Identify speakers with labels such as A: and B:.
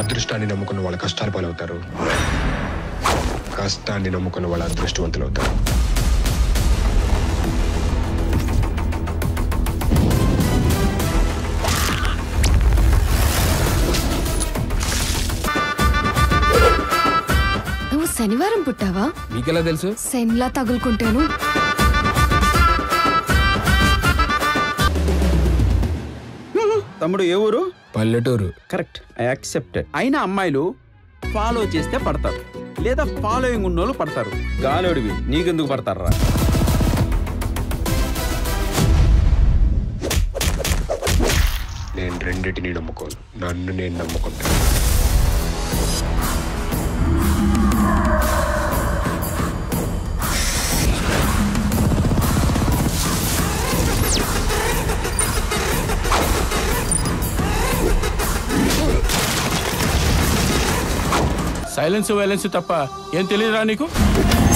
A: అదృష్టాన్ని నమ్ముకున్న వాళ్ళ కష్టాలు పాలవుతారు కష్టాన్ని నమ్ముకున్న వాళ్ళ అదృష్టవంతులు అవుతారు
B: నువ్వు శనివారం పుట్టావా
C: మీకెలా తెలుసు
B: సెన్లా తగులుకుంటాను
D: తమ్ముడు ఏ ఊరు
C: పల్లెటూరు
D: కరెక్ట్ ఐ యాక్సెప్టెడ్ అయినా అమ్మాయిలు ఫాలో చేస్తే పడతారు లేదా ఫాలోయింగ్ ఉన్నోళ్ళు పడతారు గాలోడివి నీకెందుకు పడతారా
A: నేను రెండింటిని నమ్ముకోను నన్ను నేను నమ్ముకుంటాను
E: సైలెన్స్ వైలెన్స్ తప్ప ఏం తెలియదురా నీకు